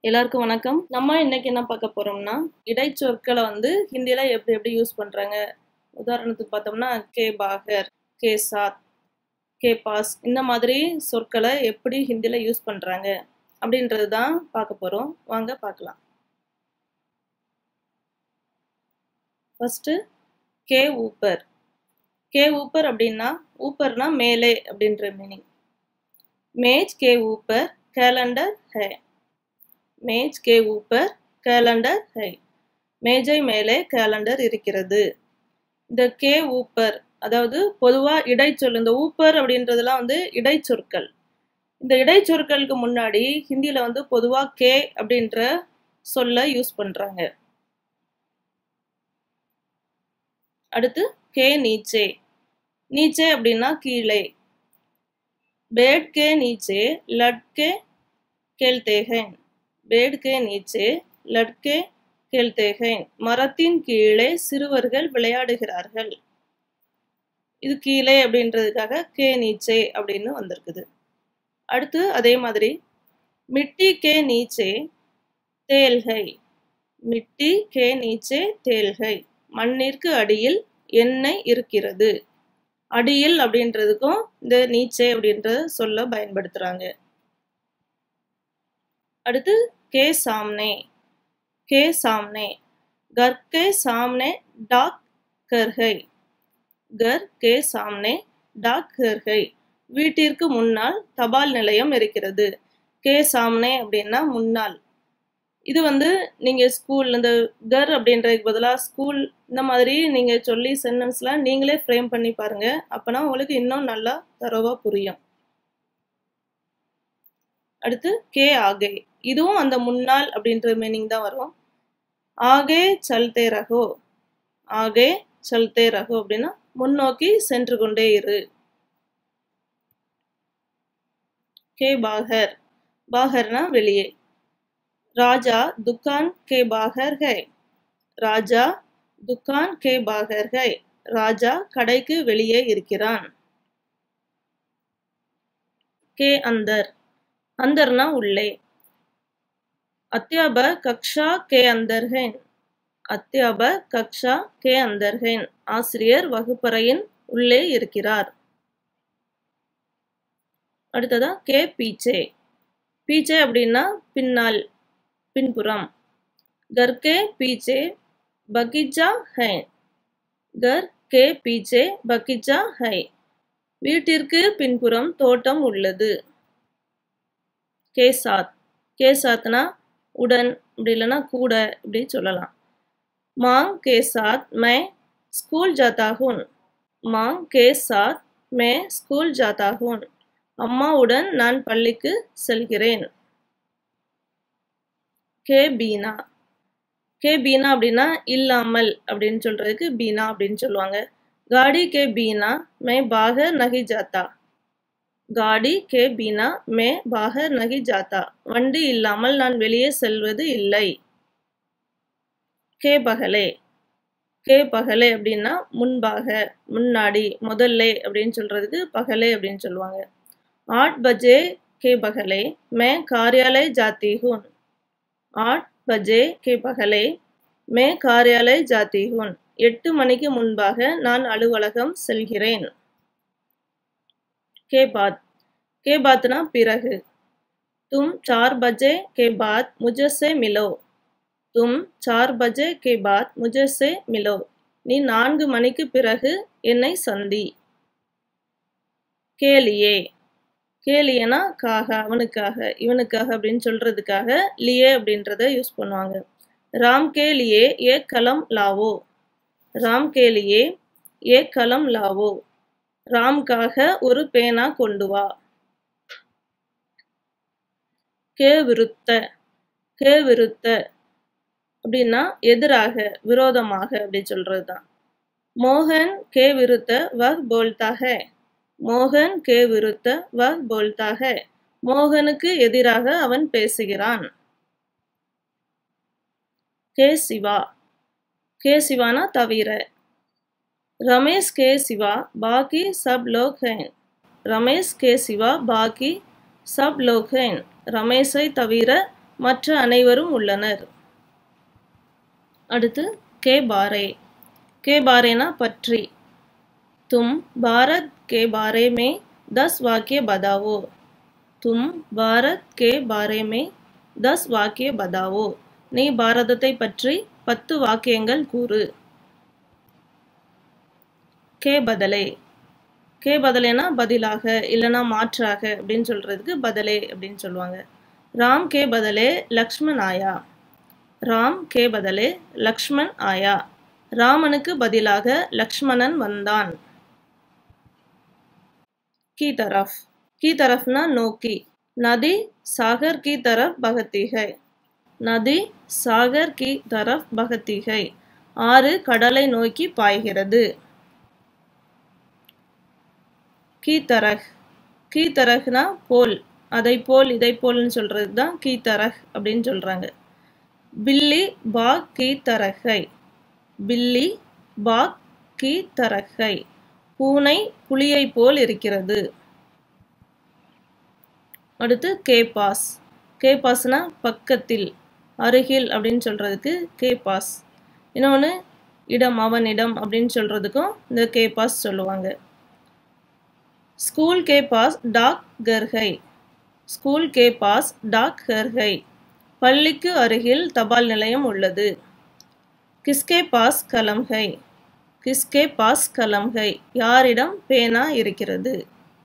எல்லாருக்கும் வணக்கம் நம்ம இன்னைக்கு என்ன பார்க்க போறோம்னா இடைச்சொற்களை வந்து ஹிந்தியில எப்படி எப்படி யூஸ் பண்றாங்க உதாரணத்துக்கு பார்த்தோம்னா கே பாகர் கே சாத் கே பாஸ் இந்த மாதிரி சொற்களை எப்படி ஹிந்தியில யூஸ் பண்றாங்க அப்படின்றது தான் பார்க்க போறோம் வாங்க பார்க்கலாம் ஃபர்ஸ்ட் கே ஊப்பர் கே ஊப்பர் அப்படின்னா ஊப்பர்னா மேலே அப்படின்ற மீனிங் மேஜ் கே ஊப்பர் கேலண்டர் ஹே மேஜ் கே ஊப்பர் கேலண்டர் ஹை மேஜை மேலே கேலண்டர் இருக்கிறது இந்த கே ஊப்பர் அதாவது பொதுவா இடைச்சொல் இந்த ஊப்பர் அப்படின்றதெல்லாம் வந்து இடைச்சொற்கள் இந்த இடைச்சொற்களுக்கு முன்னாடி ஹிந்தியில வந்து பொதுவா கே அப்படின்ற சொல்ல யூஸ் பண்றாங்க அடுத்து கே நீச்சே நீச்சே அப்படின்னா கீழே பேட் கே நீச்சே லட்கே கேள்தேகன் பேட் கே நீச்சே லட்கே கேள்தேகன் மரத்தின் கீழே சிறுவர்கள் விளையாடுகிறார்கள் இது கீழே அப்படின்றதுக்காக கே நீச்சே அப்படின்னு வந்திருக்குது அடுத்து அதே மாதிரி மிட்டி கே நீச்சே தேல்கை மிட்டி கே நீச்சே தேல்கை மண்ணிற்கு அடியில் எண்ணெய் இருக்கிறது அடியில் அப்படின்றதுக்கும் இந்த நீச்சே அப்படின்ற சொல்ல பயன்படுத்துறாங்க அடுத்து கே சாம்னே கே சாம்னே घर के सामने डाक घर है घर के सामने डाक घर है வீட்டிற்கு முன்னால் தபால் நிலையம் இருக்கிறது கே சாம்னே அப்படின்னா முன்னால் இது வந்து நீங்க ஸ்கூல் இந்த கர் அப்படின்றதுக்கு பதிலாக ஸ்கூல் இந்த மாதிரி நீங்க சொல்லி சென்டென்ஸ்லாம் நீங்களே ஃப்ரேம் பண்ணி பாருங்க அப்பனா உங்களுக்கு இன்னும் நல்லா தரவா புரியும் அடுத்து கே ஆகே இதுவும் அந்த முன்னாள் அப்படின்ற மீனிங் தான் வரும் ஆகே சல்தே ரகோ ஆகே சல்தே ரகோ அப்படின்னா முன்னோக்கி சென்று கொண்டே இரு கே பாகர் பாகர்னா வெளியே ராஜா துக்கான் கே பாகர் ஹை ராஜா துக்கான் கே பாகர் ஹை ராஜா கடைக்கு வெளியே இருக்கிறான் கே அந்தர் அந்தர்னா உள்ளே अध्यापक कक्षा के अंदर हैं அத்தியாபக் கக்ஷா கே அந்தர்ஹேன் ஆசிரியர் வகுப்பறையின் உள்ளே இருக்கிறார் அடுத்ததா கே பீச்சே பீச்சே அப்படின்னா பின்னால் பின்புறம் கர்கே பீச்சே பகிச்சா ஹை கர் கே பீச்சே பகிச்சா ஹை வீட்டிற்கு பின்புறம் தோட்டம் உள்ளது கே சாத் கே சாத்னா உடன் இப்படி இல்லைன்னா கூட இப்படி சொல்லலாம் மாங் கே சாத் மே ஸ்கூல் ஜாத்தா ஹூன் மாங் கே சாத் மே ஸ்கூல் ஜாத்தா ஹூன் அம்மாவுடன் நான் பள்ளிக்கு செல்கிறேன் கே பீனா கே பீனா அப்படின்னா இல்லாமல் அப்படின்னு சொல்றதுக்கு பீனா அப்படின்னு சொல்லுவாங்க காடி கே பீனா மே பாகர் நகி ஜாத்தா காடி கே பீனா மே பாகர் நகி ஜாத்தா வண்டி இல்லாமல் நான் வெளியே செல்வது இல்லை கே பகலே கே பகலே அப்படின்னா முன்பாக முன்னாடி முதல்ல அப்படின்னு சொல்றதுக்கு பகலே அப்படின்னு சொல்லுவாங்க ஆட் பஜே கே பகலே மே காரியாலय जाती हूँ ஆட் பஜே கே பகலே மே காரியாலय जाती हूँ எட்டு மணிக்கு முன்பாக நான் அலுவலகம் செல்கிறேன் के बाद के बाद ना पिरहु तुम चार बजे के बाद मुझसे मिलो तुम चार बजे के बाद मुझसे मिलो நீ நான்கு மணிக்கு பிறகு என்னை சந்தி கேலியே கேலியனா காக அவனுக்காக இவனுக்காக அப்படின்னு சொல்றதுக்காக லியே அப்படின்றத யூஸ் பண்ணுவாங்க ராம் கே லியே ஏ கலம் லாவோ ராம் கே லியே ஏ கலம் லாவோ ராம்காக ஒரு பேனா கொண்டு வா கே விருத்த கே விருத்த அப்படின்னா எதிராக விரோதமாக அப்படி சொல்றது தான் மோகன் கே விருத்த வக் போல்தா ஹே மோகன் கே விருத்த வக் போல்தா ஹே மோகனுக்கு எதிராக அவன் பேசுகிறான் கே சிவா கே சிவானா தவிர रमेश के सिवा बाकी सब लोग हैं रमेश के सिवा बाकी सब लोग हैं ரமேஷை தவிர மற்ற அனைவரும் உள்ளனர் அடுத்து கே பாரே கே பாரேனா பற்றி தும் பாரத் கே பாரே மே தஸ் வாக்கிய பதாவோ தும் பாரத் கே பாரே மே தஸ் வாக்கிய பதாவோ நீ பாரதத்தை பற்றி பத்து வாக்கியங்கள் கூறு கே பதலே கே பதலேனா பதிலாக இல்லைனா மாற்றாக அப்படின்னு சொல்றதுக்கு பதலே அப்படின்னு சொல்லுவாங்க ராம் கே பதலே லக்ஷ்மண் ஆயா ராம் கே பதலே லக்ஷ்மண் ஆயா ராமனுக்கு பதிலாக லக்ஷ்மணன் வந்தான் की तरफ की तरफ ना नोकी नदी सागर की तरफ बहती है நதி சாகர் கி தரஃப் பகத்தி है ஆறு கடலை நோக்கி பாய்கிறது கீ தரஹ் கீ தரஹ்னா போல் அதை போல் இதை போல்னு சொல்றது தான் கீ தரஹ் அப்படின்னு சொல்றாங்க பில்லி பாக் கீ தரஹை பில்லி பாக் கீ தரஹை பூனை புலியை போல் இருக்கிறது அடுத்து கே பாஸ் கே பாஸ்னா பக்கத்தில் அருகில் அப்படின்னு சொல்றதுக்கு கே பாஸ் இன்னொன்று இடம் அவனிடம் அப்படின்னு சொல்றதுக்கும் இந்த கே பாஸ் சொல்லுவாங்க ஸ்கூல் கே பாஸ் டாக் கர்ஹை ஸ்கூல் கே பாஸ் டாக் கர்ஹை பள்ளிக்கு அருகில் தபால் நிலையம் உள்ளது கிஸ்கே பாஸ் கலம் ஹை கிஸ்கே பாஸ் கலம் ஹை யாரிடம் பேனா இருக்கிறது